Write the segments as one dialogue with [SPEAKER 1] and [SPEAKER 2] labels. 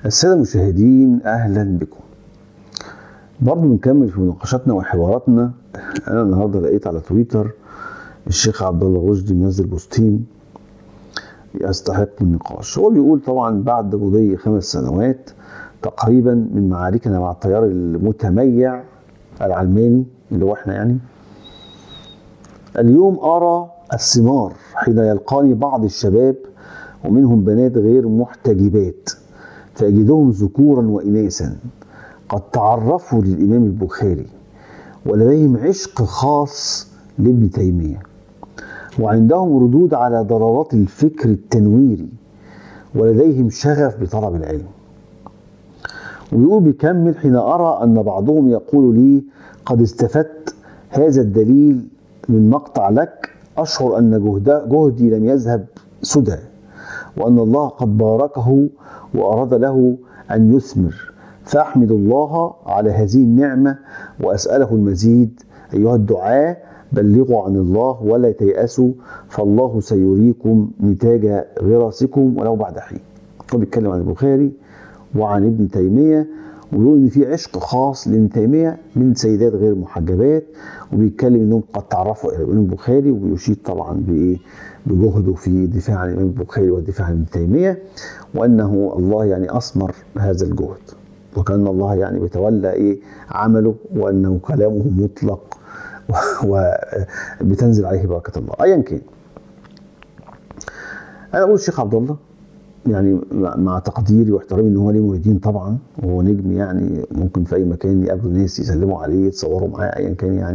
[SPEAKER 1] السادة المشاهدين أهلا بكم برضه بنكمل في مناقشاتنا وحواراتنا أنا النهاردة لقيت على تويتر الشيخ عبد الله رشدي منزل بوستين يستحق النقاش هو بيقول طبعا بعد مضي خمس سنوات تقريبا من معاركنا مع التيار المتميع العلماني اللي هو احنا يعني اليوم أرى الثمار حين يلقاني بعض الشباب ومنهم بنات غير محتجبات فأجدهم ذكورا وإناثا قد تعرفوا للإمام البخاري ولديهم عشق خاص لابن تيمية وعندهم ردود على ضرورات الفكر التنويري ولديهم شغف بطلب العلم ويقول بيكمل حين أرى أن بعضهم يقول لي قد استفدت هذا الدليل من مقطع لك أشعر أن جهد جهدي لم يذهب سدى وأن الله قد باركه وأراد له أن يثمر فأحمد الله على هذه النعمة وأسأله المزيد أيها الدعاء بلغوا عن الله ولا تيأسوا فالله سيريكم نتاج غراسكم ولو بعد حين هو بيتكلم عن البخاري وعن ابن تيمية ويقول ان في عشق خاص لابن تيميه من سيدات غير محجبات وبيتكلم انهم قد تعرفوا الى الامام البخاري وبيشيد طبعا بايه بجهده في الدفاع عن الامام البخاري والدفاع عن ابن تيميه وانه الله يعني اثمر هذا الجهد وكان الله يعني بيتولى ايه عمله وانه كلامه مطلق وبتنزل عليه بركه الله ايا كان انا اقول الشيخ عبد الله يعني مع تقديري واحترامي ان هو ليه موالدين طبعا وهو نجم يعني ممكن في اي مكان يقابلوا ناس يسلموا عليه يتصوروا معاه ايا كان يعني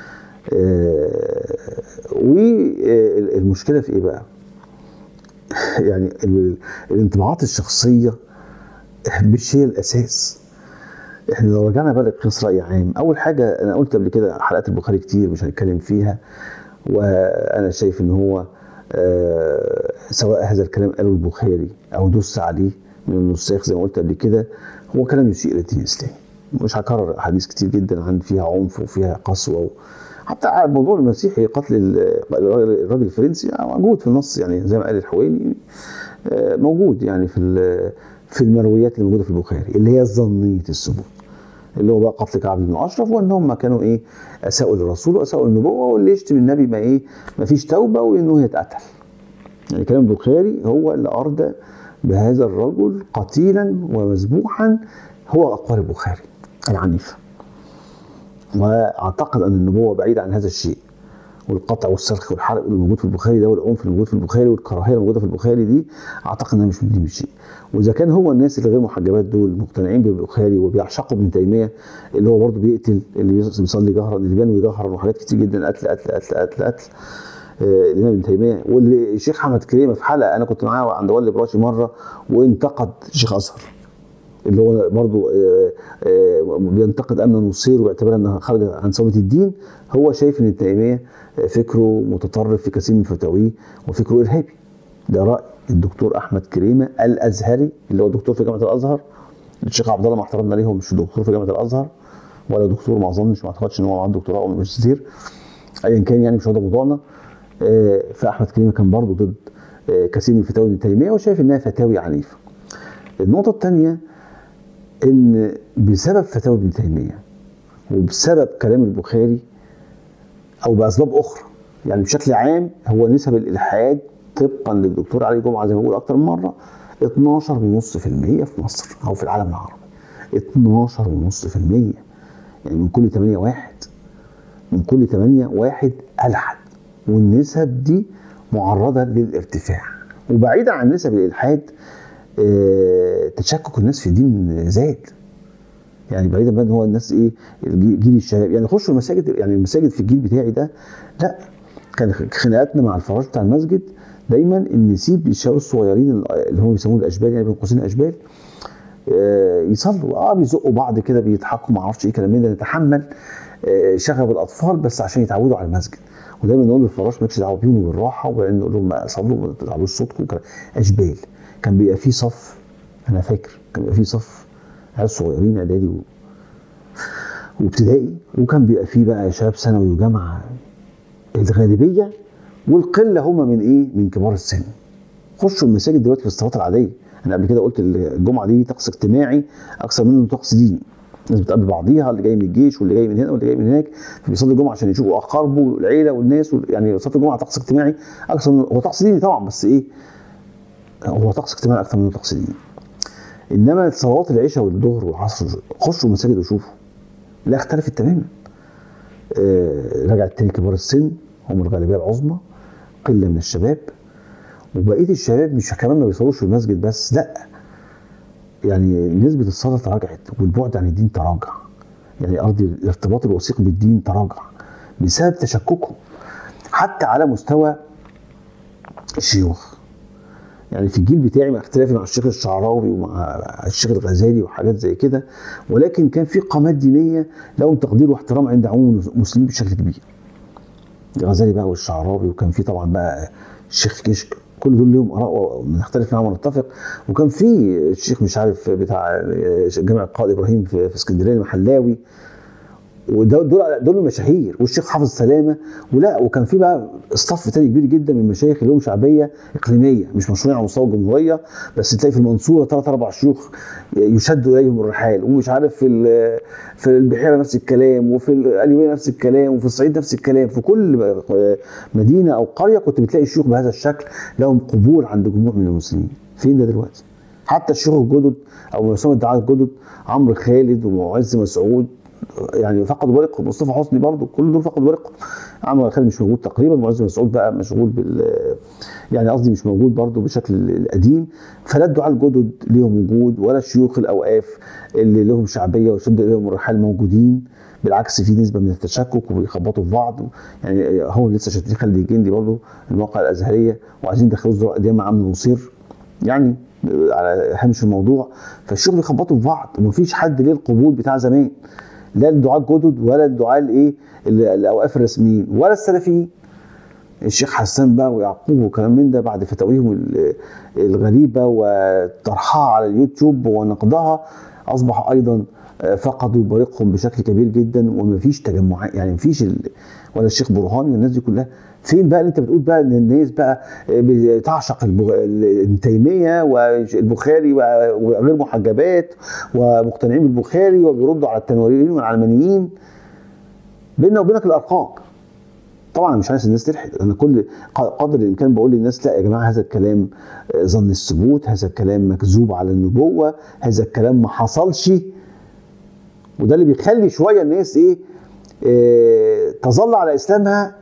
[SPEAKER 1] آه والمشكله في ايه بقى؟ يعني الانطباعات الشخصيه مش هي الاساس احنا لو رجعنا بقى لقياس راي عام اول حاجه انا قلت قبل كده حلقات البخاري كتير مش هنتكلم فيها وانا شايف ان هو آه سواء هذا الكلام قاله البخاري او دس عليه من النساخ زي ما قلت قبل كده هو كلام يسيء للدين الاسلامي مش هكرر احاديث كتير جدا عن فيها عنف وفيها قسوه و... حتى موضوع المسيحي قتل الراجل الفرنسي موجود في النص يعني زي ما قال الحويني آه موجود يعني في في المرويات اللي موجوده في البخاري اللي هي ظنيه الثبوت اللي هو بقى قتل كعب بن اشرف وان هم كانوا ايه اساءوا للرسول واساءوا للنبوه واللي يشتم النبي ما ايه ما فيش توبه وانه يتقتل يعني كلام البخاري هو اللي اردى بهذا الرجل قتيلا ومذبوحا هو اقوال البخاري العنيفه واعتقد ان النبوه بعيده عن هذا الشيء والقطع والسلخ والحرق اللي موجود في البخاري ده والعنف اللي موجود في البخاري والكراهيه اللي موجوده في البخاري دي اعتقد انها مش من دي شيء واذا كان هو الناس اللي غير محجبات دول مقتنعين بالبخاري وبيعشقوا ابن تيميه اللي هو برضه بيقتل اللي بيصلي جهرا اللي بينوي يجهر وحاجات كتير جدا قتل قتل قتل قتل قتل الامام ابن تيميه واللي الشيخ احمد كريمه في حلقه انا كنت معاه عند والي براشي مره وانتقد الشيخ ازهر اللي هو برضه بينتقد امن النصير باعتبار انها خارجه عن ثوره الدين هو شايف ان ابن تيميه فكره متطرف في كثير من فتاويه وفكره ارهابي ده راي الدكتور احمد كريمه الازهري اللي هو دكتور في جامعه الازهر الشيخ عبد الله مع احترامنا ليه هو مش دكتور في جامعه الازهر ولا دكتور ما اظنش ما اعتقدش ان هو معاه دكتوراه او ماجستير ايا كان يعني مش هو ده موضوعنا فاحمد كريمه كان برضه ضد كثير من فتاوي ابن تيميه وشايف انها فتاوي عنيفه. النقطه الثانيه ان بسبب فتاوي ابن تيميه وبسبب كلام البخاري او باسباب اخرى يعني بشكل عام هو نسب الالحاد طبقا للدكتور علي جمعه زي ما بقول اكتر من مره 12.5% في مصر او في العالم العربي 12.5% يعني من كل 8 واحد من كل 8 واحد الحد والنسب دي معرضه للارتفاع وبعيدا عن نسب الالحاد اه تشكك الناس في الدين زاد يعني بعيدا بقى ان هو الناس ايه جيل الشباب يعني خشوا المساجد يعني المساجد في الجيل بتاعي ده لا كان خناقاتنا مع الفراش بتاع المسجد دايما ان نسيب الشباب الصغيرين اللي هم بيسموه الاشبال يعني بين قوسين اشبال آه يصلوا اه بيزقوا بعض كده بيضحكوا ما اعرفش ايه كلام من ده نتحمل آه شغب الاطفال بس عشان يتعودوا على المسجد ودايما نقول للفراش مالكش دعوه بيهم بالراحه وبعدين نقول لهم صلوا ما تزعلوش صوتكم اشبال كان بيبقى فيه صف انا فاكر كان بيبقى فيه صف عيال صغيرين اعدادي و... وابتدائي وكان بيبقى فيه بقى شباب ثانوي وجامعه الغالبيه والقله هم من ايه؟ من كبار السن. خشوا المساجد دلوقتي في الصلاه العاديه انا قبل كده قلت الجمعه دي طقس اجتماعي اكثر منه طقس ديني الناس بتقابل بعضيها اللي جاي من الجيش واللي جاي من هنا واللي جاي من هناك فبيصلي الجمعه عشان يشوفوا اقاربه والعيله والناس وال- يعني صلاه الجمعه طقس اجتماعي اكثر من هو طقس ديني طبعا بس ايه هو طقس اجتماعي اكثر منه طقس ديني انما صلوات العشاء والظهر والعصر خشوا المساجد وشوفوا لا اختلفت تماما آه، رجع تاني كبار السن هم الغالبيه العظمى قله من الشباب وبقيه الشباب مش كمان ما بيصلوش في المسجد بس لا يعني نسبه الصلاه تراجعت والبعد عن الدين تراجع يعني قصدي الارتباط الوثيق بالدين تراجع بسبب تشككهم حتى على مستوى الشيوخ يعني في الجيل بتاعي مع اختلافي مع الشيخ الشعراوي ومع الشيخ الغزالي وحاجات زي كده ولكن كان في قامات دينيه لهم تقدير واحترام عند عموم المسلمين بشكل كبير. الغزالي بقى والشعراوي وكان في طبعا بقى الشيخ كشك كل دول لهم اراء نختلف معاهم ونتفق وكان في الشيخ مش عارف بتاع جامع القائد ابراهيم في في اسكندريه المحلاوي ودول دول دول مشاهير والشيخ حافظ سلامه ولا وكان في بقى اصطف تاني كبير جدا من المشايخ اللي هم شعبيه اقليميه مش مشهورين على مستوى الجمهوريه بس تلاقي في المنصوره ثلاث اربع شيوخ يشد اليهم الرحال ومش عارف في ال- في البحيره نفس الكلام وفي القليوبيه نفس الكلام وفي الصعيد نفس الكلام في كل مدينه او قريه كنت بتلاقي الشيوخ بهذا الشكل لهم قبول عند جموع من المسلمين فين ده دلوقتي؟ حتى الشيوخ الجدد او مسؤول الدعاء الجدد عمرو خالد ومعز مسعود يعني فقدوا بريقهم مصطفى حسني برضه كل دول فقدوا بريقهم عمرو خالد مش موجود تقريبا معز مسعود بقى مشغول بال يعني قصدي مش موجود برضه بشكل القديم فلا الدعاء الجدد ليهم وجود ولا شيوخ الاوقاف اللي لهم شعبيه وشد اليهم الرحال موجودين بالعكس في نسبه من التشكك وبيخبطوا في بعض يعني هو لسه شايفين خالد الجندي برضه المواقع الازهريه وعايزين يدخلوا وزراء قدام عم نصير يعني على هامش الموضوع فالشغل بيخبطوا في بعض ومفيش حد ليه القبول بتاع زمان لا الدعاء الجدد ولا الدعاء الايه ال- الاوقاف الرسميين ولا السلفيين الشيخ حسان بقى ويعقوب وكلام من ده بعد فتاويهم ال- الغريبه وطرحها على اليوتيوب ونقدها اصبح ايضا آه، فقدوا بريقهم بشكل كبير جدا ومفيش تجمعات يعني مفيش ال... ولا الشيخ برهاني والناس دي كلها فين بقى اللي انت بتقول بقى ان الناس بقى بتعشق البغ... ابن تيميه والبخاري وغير محجبات ومقتنعين بالبخاري وبيردوا على التنويريين والعلمانيين بيننا وبينك الارقام طبعا مش عايز الناس تلحق انا كل قدر الامكان بقول للناس لا يا جماعه هذا الكلام ظن الثبوت هذا الكلام مكذوب على النبوه هذا الكلام ما حصلش وده اللي بيخلي شويه الناس ايه, إيه تظل على اسلامها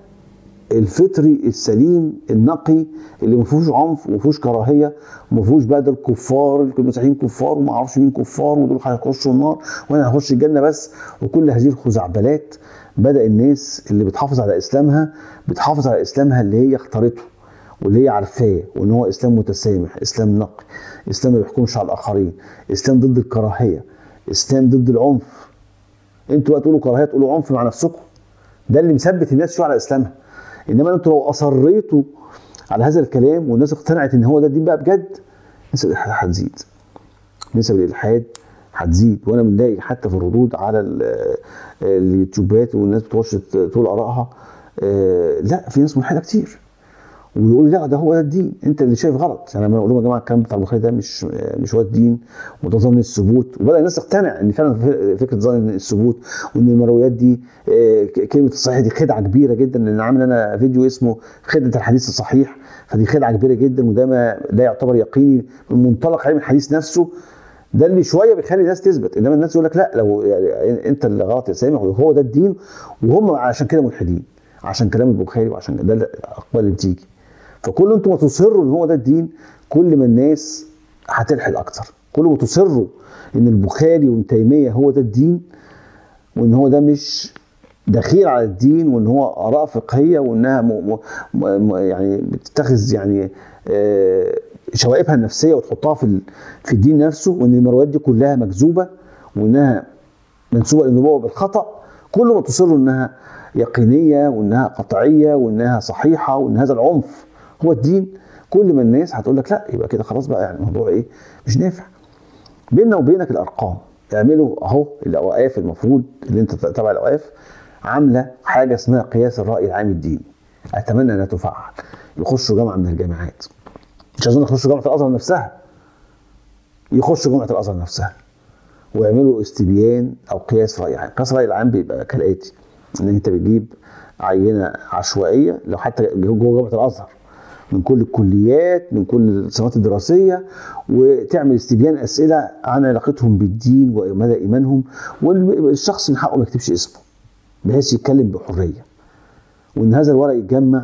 [SPEAKER 1] الفطري السليم النقي اللي ما فيهوش عنف وما فيهوش كراهيه وما فيهوش بقى ده الكفار المسيحيين كفار وما اعرفش مين كفار ودول هيخشوا النار وانا هخش الجنه بس وكل هذه الخزعبلات بدا الناس اللي بتحافظ على اسلامها بتحافظ على اسلامها اللي هي اختارته واللي هي عارفاه وان هو اسلام متسامح اسلام نقي اسلام ما بيحكمش على الاخرين اسلام ضد الكراهيه اسلام ضد العنف انتوا بقى تقولوا كراهيه تقولوا عنف مع نفسكم ده اللي مثبت الناس شويه على اسلامها انما انتوا لو اصريتوا على هذا الكلام والناس اقتنعت ان هو ده الدين بقى بجد نسب الالحاد هتزيد نسب الالحاد هتزيد وانا بنلاقي حتى في الردود على اليوتيوبات والناس بتخش تقول ارائها لا في ناس ملحده كتير ويقول لا ده هو ده الدين انت اللي شايف غلط يعني لما اقول لهم يا جماعه الكلام بتاع البخاري ده مش مش هو الدين وده ظن الثبوت وبدا الناس تقتنع ان فعلا فكره ظن الثبوت وان المرويات دي كلمه الصحيح دي خدعه كبيره جدا لان عامل انا فيديو اسمه خدعه الحديث الصحيح فدي خدعه كبيره جدا وده ما لا يعتبر يقيني من منطلق علم الحديث نفسه ده اللي شويه بيخلي الناس تثبت انما الناس يقول لك لا لو يعني انت اللي غلط يا سامح وهو ده الدين وهم عشان كده ملحدين عشان كلام البخاري وعشان ده الاقوال اللي بتيجي فكل انتم ما تصروا ان هو ده الدين كل ما الناس هتلحد اكتر كل ما تصروا ان البخاري وابن تيميه هو ده الدين وان هو ده مش دخيل على الدين وان هو اراء فقهيه وانها م م م يعني بتتخذ يعني آه شوائبها النفسيه وتحطها في في الدين نفسه وان المرويات دي كلها مكذوبه وانها منسوبه للنبوه بالخطا كل ما تصروا انها يقينيه وانها قطعيه وانها صحيحه وان هذا العنف هو الدين كل ما الناس هتقول لك لا يبقى كده خلاص بقى يعني الموضوع ايه مش نافع بيننا وبينك الارقام اعملوا اهو الاوقاف المفروض اللي انت تبع الاوقاف عامله حاجه اسمها قياس الراي العام الديني اتمنى انها تفعل يخشوا جامعه من الجامعات مش عايزين يخشوا جامعه الازهر نفسها يخشوا جامعه الازهر نفسها ويعملوا استبيان او قياس راي عام قياس راي العام بيبقى كالاتي ان انت بتجيب عينه عشوائيه لو حتى جوه جامعه الازهر من كل الكليات من كل السنوات الدراسيه وتعمل استبيان اسئله عن علاقتهم بالدين ومدى ايمانهم والشخص من حقه ما يكتبش اسمه بحيث يتكلم بحريه وان هذا الورق يتجمع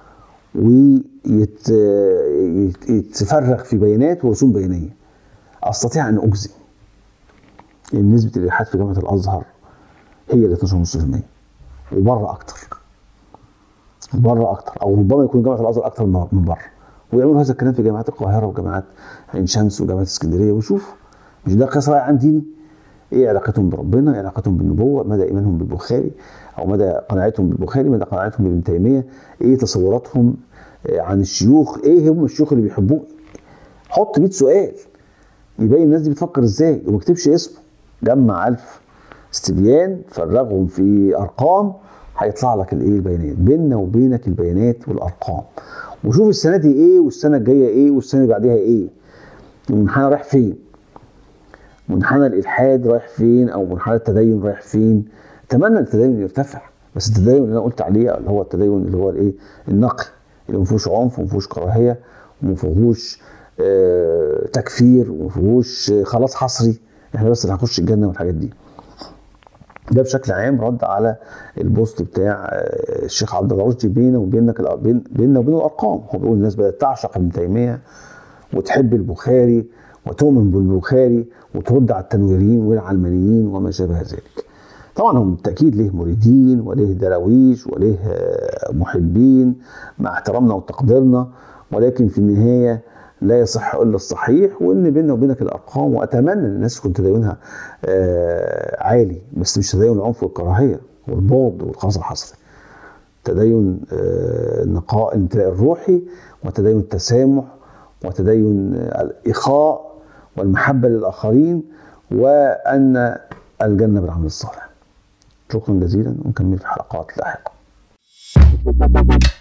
[SPEAKER 1] ويتفرغ في بيانات ورسوم بيانيه استطيع ان اجزم ان نسبه الالحاد في جامعه الازهر هي اللي 12.5% وبره اكتر بره اكتر او ربما يكون جامعه الازهر اكتر من بره ويعملوا هذا الكلام في جامعات القاهره وجامعات عين شمس وجامعه اسكندريه وشوف مش ده قياس راي عام ديني ايه علاقتهم بربنا ايه علاقتهم بالنبوه مدى ايمانهم بالبخاري او مدى قناعتهم بالبخاري مدى قناعتهم بابن تيميه ايه تصوراتهم عن الشيوخ ايه هم الشيوخ اللي بيحبوه حط 100 سؤال يبين الناس دي بتفكر ازاي وما اكتبش اسمه جمع 1000 استبيان فرغهم في ارقام هيطلع لك الايه البيانات بيننا وبينك البيانات والارقام وشوف السنه دي ايه والسنه الجايه ايه والسنه اللي بعديها ايه المنحنى رايح فين منحنى الالحاد رايح فين او منحنى التدين رايح فين اتمنى التدين يرتفع بس التدين اللي انا قلت عليه اللي هو التدين اللي هو الايه النقي اللي ما فيهوش عنف وما فيهوش كراهيه وما فيهوش آه تكفير وما فيهوش آه خلاص حصري احنا بس اللي هنخش الجنه والحاجات دي ده بشكل عام رد على البوست بتاع الشيخ عبد الله رشدي بيننا وبينك بيننا وبين الارقام هو بيقول الناس بدات تعشق ابن تيميه وتحب البخاري وتؤمن بالبخاري وترد على التنويريين والعلمانيين وما شابه ذلك. طبعا هم بالتاكيد له مريدين وله دراويش وله محبين مع احترامنا وتقديرنا ولكن في النهايه لا يصح الا الصحيح وان بيننا وبينك الارقام واتمنى ان الناس يكون تدينها آه عالي بس مش تدين العنف والكراهيه والبغض والخاص الحصري تدين آه النقاء الامتلاء الروحي وتدين التسامح وتدين الاخاء والمحبه للاخرين وان الجنه بالعمل الصالح شكرا جزيلا ونكمل في حلقات لاحقه